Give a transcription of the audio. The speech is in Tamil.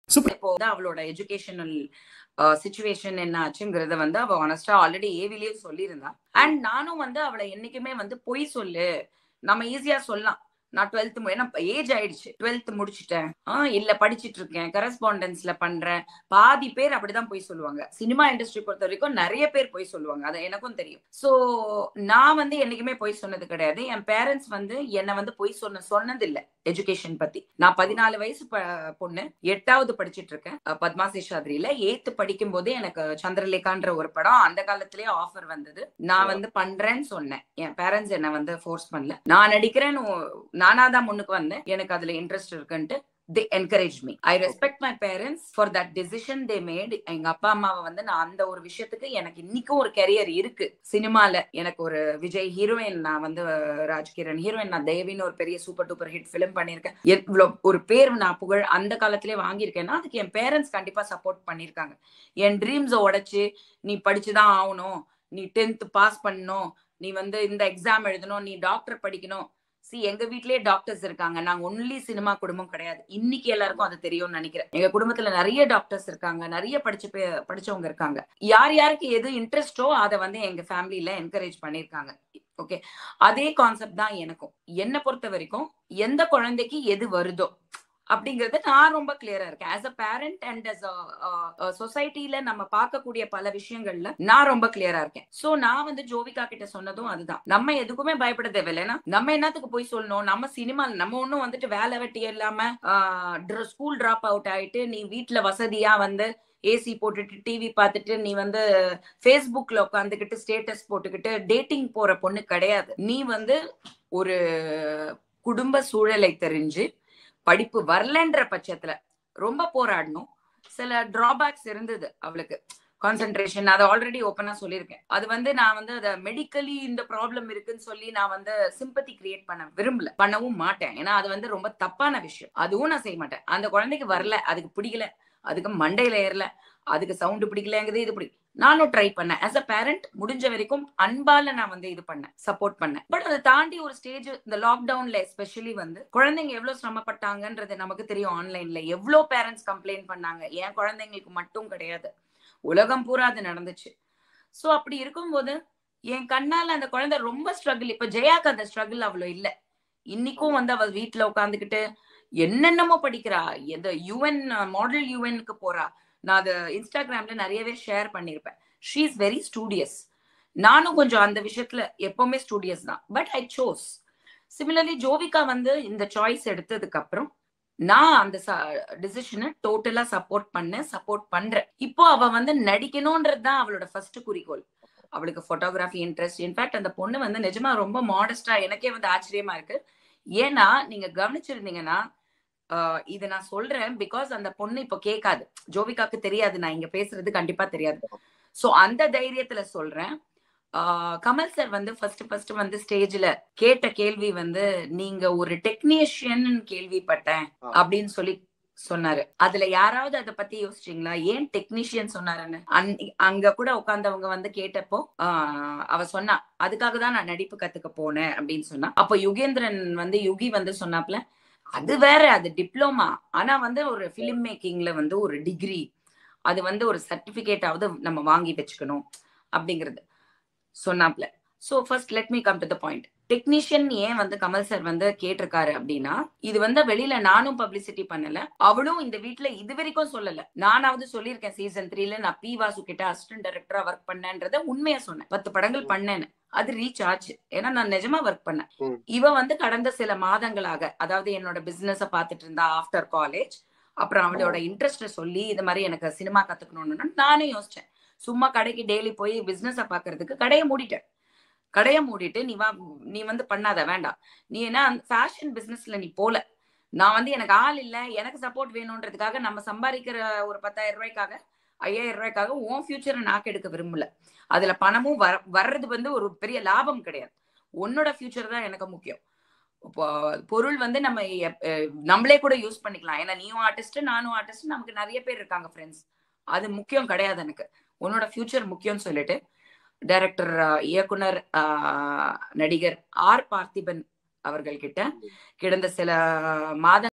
சூப்பர் இப்போ வந்து அவளோட எஜுகேஷனல் சுச்சுவேஷன் என்ன ஆச்சுங்கிறத வந்து அவ ஆனஸ்டா ஆல்ரெடி ஏவிலேயே சொல்லியிருந்தா அண்ட் நானும் வந்து அவளை என்னைக்குமே வந்து பொய் சொல்லு நம்ம ஈஸியா சொல்லலாம் நான் டுவெல்த் ஏன்னா ஏஜ் ஆயிடுச்சு டுவெல்த் முடிச்சுட்டேன் ஆஹ் இல்ல படிச்சிட்டு இருக்கேன் கரஸ்பாண்டன்ஸ்ல பண்றேன் பாதி பேர் அப்படிதான் போய் சொல்லுவாங்க சினிமா இண்டஸ்ட்ரி பொறுத்த வரைக்கும் நிறைய பேர் போய் சொல்லுவாங்க அது எனக்கும் தெரியும் சோ நான் வந்து என்னைக்குமே போய் சொன்னது கிடையாது என் பேரண்ட்ஸ் வந்து என்னை வந்து போய் சொன்ன சொன்னது இல்ல எஜுகேஷன் பத்தி நான் பதினாலு வயசு ப- பொண்ணு எட்டாவது படிச்சிட்டு இருக்கேன் அஹ் பத்மா சேஷாத்ரியில எயித்து படிக்கும் போதே எனக்கு சந்திரலேகான்ற ஒரு படம் அந்த காலத்திலேயே ஆஃபர் வந்தது நான் வந்து பண்றேன்னு சொன்னேன் என் பேரண்ட்ஸ் என்ன வந்து ஃபோர்ஸ் பண்ணல நான் நடிக்கிறேன்னு நானா தான் முன்னுக்கு வந்தேன் எனக்கு அதுல இன்ட்ரெஸ்ட் இருக்குன்ட்டு they encourage me I respect my parents for that decision they made எங்க அப்பா அம்மாவை வந்து நான் அந்த ஒரு விஷயத்துக்கு எனக்கு இன்னைக்கும் ஒரு கெரியர் இருக்கு சினிமால எனக்கு ஒரு விஜய் ஹீரோயின் நான் வந்து ராஜ்கிரண் ஹீரோயின் நான் தேவின்னு ஒரு பெரிய சூப்பர் டூப்பர் ஹிட் ஃபிலிம் பண்ணியிருக்கேன் இவ்வளோ ஒரு பேர் நான் புகழ் அந்த காலத்திலே வாங்கியிருக்கேன்னா அதுக்கு என் பேரண்ட்ஸ் கண்டிப்பா சப்போர்ட் பண்ணியிருக்காங்க என் ட்ரீம்ஸை உடைச்சு நீ படிச்சுதான் ஆகணும் நீ டென்த் பாஸ் பண்ணணும் நீ வந்து இந்த எக்ஸாம் எழுதணும் நீ டாக்டர் படிக்கணும் சி எங்க வீட்லயே டாக்டர்ஸ் இருக்காங்க நாங்க ஒன்லி சினிமா குடும்பம் கிடையாது இன்னைக்கு எல்லாருக்கும் அது தெரியும்னு நினைக்கிறேன் எங்க குடும்பத்துல நிறைய டாக்டர்ஸ் இருக்காங்க நிறைய படிச்ச பே- படிச்சவங்க இருக்காங்க யார் யாருக்கு எது இன்ட்ரெஸ்டோ அதை வந்து எங்க ஃபேமிலில என்கரேஜ் பண்ணிருக்காங்க ஓகே அதே கான்செப்ட் தான் எனக்கும் என்னை பொறுத்த வரைக்கும் எந்த குழந்தைக்கு எது வருதோ அப்படிங்கறது நான் ரொம்ப கிளியரா இருக்கேன் as a parent and as சொசைட்டில நம்ம பார்க்கக்கூடிய பல விஷயங்கள்ல நான் ரொம்ப கிளியரா இருக்கேன் சோ நான் வந்து ஜோவிகா கிட்ட சொன்னதும் அதுதான் நம்ம எதுக்குமே பயப்பட தேவையில்லைன்னா நம்ம என்னத்துக்கு போய் சொல்லணும் நம்ம சினிமா நம்ம ஒண்ணும் வந்துட்டு வேலை வெட்டி இல்லாம ஸ்கூல் டிராப் அவுட் ஆயிட்டு நீ வீட்ல வசதியா வந்து ஏசி போட்டுட்டு டிவி பார்த்துட்டு நீ வந்து ஃபேஸ்புக்ல உட்காந்துக்கிட்டு ஸ்டேட்டஸ் போட்டுக்கிட்டு டேட்டிங் போற பொண்ணு கிடையாது நீ வந்து ஒரு குடும்ப சூழலை தெரிஞ்சு படிப்பு வரலன்ற பட்சத்துல ரொம்ப போராடணும் சில டிராபேக்ஸ் இருந்தது அவளுக்கு கான்சென்ட்ரேஷன் அதை ஆல்ரெடி ஓப்பனா சொல்லியிருக்கேன் அது வந்து நான் வந்து அதை மெடிக்கலி இந்த ப்ராப்ளம் இருக்குன்னு சொல்லி நான் வந்து சிம்பத்தி கிரியேட் பண்ண விரும்பல பண்ணவும் மாட்டேன் ஏன்னா அது வந்து ரொம்ப தப்பான விஷயம் அதுவும் நான் செய்ய மாட்டேன் அந்த குழந்தைக்கு வரல அதுக்கு பிடிக்கல அதுக்கு மண்டையில ஏறல அதுக்கு சவுண்டு பிடிக்கலங்குது இது பிடி நானும் ட்ரை பண்ணேன் ஆஸ் அ பேரண்ட் முடிஞ்ச வரைக்கும் அன்பால நான் வந்து இது பண்ணேன் சப்போர்ட் பண்ணேன் பட் அதை தாண்டி ஒரு ஸ்டேஜ் இந்த லாக்டவுன்ல எஸ்பெஷலி வந்து குழந்தைங்க எவ்வளவு சிரமப்பட்டாங்கன்றது நமக்கு தெரியும் ஆன்லைன்ல எவ்வளவு பேரண்ட்ஸ் கம்ப்ளைண்ட் பண்ணாங்க என் குழந்தைங்களுக்கு மட்டும் கிடையாது உலகம் பூரா அது நடந்துச்சு சோ அப்படி இருக்கும்போது என் கண்ணால அந்த குழந்தை ரொம்ப ஸ்ட்ரகிள் இப்ப ஜெயாக்கு அந்த ஸ்ட்ரகிள் அவ்வளவு இல்ல இன்னைக்கும் வந்து அவ வீட்டுல உட்காந்துக்கிட்டு என்னென்னமோ படிக்கிறா எந்த யுஎன் மாடல் யுஎன்க்கு போறா நான் அதை இன்ஸ்டாகிராம்ல நிறையவே ஷேர் பண்ணியிருப்பேன் ஷீ இஸ் வெரி ஸ்டூடியஸ் நானும் கொஞ்சம் அந்த விஷயத்துல எப்பவுமே ஸ்டூடியஸ் தான் but I chose similarly Jovika வந்து இந்த சாய்ஸ் எடுத்ததுக்கு அப்புறம் நான் அந்த டிசிஷனை டோட்டலா சப்போர்ட் பண்ணேன் சப்போர்ட் பண்றேன் இப்போ அவ வந்து நடிக்கணும்ன்றது தான் அவளோட ஃபர்ஸ்ட் குறிக்கோள் அவளுக்கு போட்டோகிராஃபி இன்ட்ரெஸ்ட் இன்ஃபேக்ட் அந்த பொண்ணு வந்து நிஜமா ரொம்ப மாடஸ்டா எனக்கே வந்து ஆச்சரியமா இருக்கு ஏன்னா நீங்க கவனிச்சிருந்தீங்கன்னா ஆஹ் இது நான் சொல்றேன் பிகாஸ் அந்த பொண்ணு இப்போ கேட்காது ஜோவிகாக்கு தெரியாது நான் இங்க பேசுறது கண்டிப்பா தெரியாது சோ அந்த தைரியத்துல சொல்றேன் ஆஹ் கமல் சார் வந்து ஃபர்ஸ்ட் ஃபர்ஸ்ட் வந்து ஸ்டேஜ்ல கேட்ட கேள்வி வந்து நீங்க ஒரு டெக்னீஷியன் கேள்விப்பட்டேன் அப்படின்னு சொல்லி சொன்னாரு அதுல யாராவது அதை பத்தி யோசிச்சீங்களா ஏன் டெக்னீஷியன் சொன்னாருன்னு அன்- அங்க கூட உட்கார்ந்தவங்க வந்து கேட்டப்போ ஆஹ் அவ சொன்னா அதுக்காக தான் நான் நடிப்பு கத்துக்க போனேன் அப்படின்னு சொன்னா அப்ப யுகேந்திரன் வந்து யுகி வந்து சொன்னாப்ல அது வேற அது டிப்ளமா ஆனா வந்து ஒரு ஃபிலிம் மேக்கிங்ல வந்து ஒரு டிகிரி அது வந்து ஒரு சர்டிபிகேட்டாவது நம்ம வாங்கி வச்சுக்கணும் அப்படிங்கிறது சொன்னாப்ல so first let me come to the point technician ஏன் வந்து கமல் சார் வந்து கேட்டிருக்காரு அப்படின்னா இது வந்து வெளியில நானும் பப்ளிசிட்டி பண்ணல அவளும் இந்த வீட்ல இது வரைக்கும் சொல்லல நானாவது சொல்லியிருக்கேன் சீசன் த்ரீல நான் பி வாசு கிட்ட அசிஸ்டன்ட் டைரக்டரா ஒர்க் பண்ணேன்றத உண்மையா சொன்னேன் பத்து படங்கள் பண்ணேன்னு அது ரீச் ஆச்சு ஏன்னா நான் நிஜமா ஒர்க் பண்ணேன் ம். இவ வந்து கடந்த சில மாதங்களாக அதாவது என்னோட பிசினஸ பாத்துட்டு இருந்தா ஆஃப்டர் காலேஜ் அப்புறம் அவளோட இன்ட்ரெஸ்ட சொல்லி இது மாதிரி எனக்கு சினிமா கத்துக்கணும்னு நானும் யோசிச்சேன் சும்மா கடைக்கு டெய்லி போய் பிசினஸ பாக்குறதுக்கு கடையை மூடிட்டேன் கடையை மூடிட்டு நீ வா நீ வந்து பண்ணாத வேண்டாம் நீ என்ன ஃபேஷன் பிசினஸ்ல நீ போல நான் வந்து எனக்கு ஆள் இல்ல எனக்கு சப்போர்ட் வேணும்ன்றதுக்காக நம்ம சம்பாதிக்கிற ஒரு பத்தாயிரம் ரூபாய்க்காக ஐயாயிரம் ரூபாய்க்காக உன் ஃபியூச்சரை நாக்கு எடுக்க விரும்பல அதுல பணமும் வர வர்றது வந்து ஒரு பெரிய லாபம் கிடையாது உன்னோட ஃபியூச்சர் தான் எனக்கு முக்கியம் இப்போ பொருள் வந்து நம்ம எப்- அஹ் நம்மளே கூட யூஸ் பண்ணிக்கலாம் ஏன்னா நீயும் ஆர்டிஸ்ட் நானும் ஆர்டிஸ்ட் நமக்கு நிறைய பேர் இருக்காங்க ஃப்ரெண்ட்ஸ் அது முக்கியம் கிடையாது எனக்கு உன்னோட ஃபியூச்சர் முக்கியம்னு சொல்லிட்டு டைரக்டர் இயக்குனர் ஆஹ், நடிகர் ஆர் பார்த்திபன் அவர்கள் கிட்ட கிடந்த சில மாத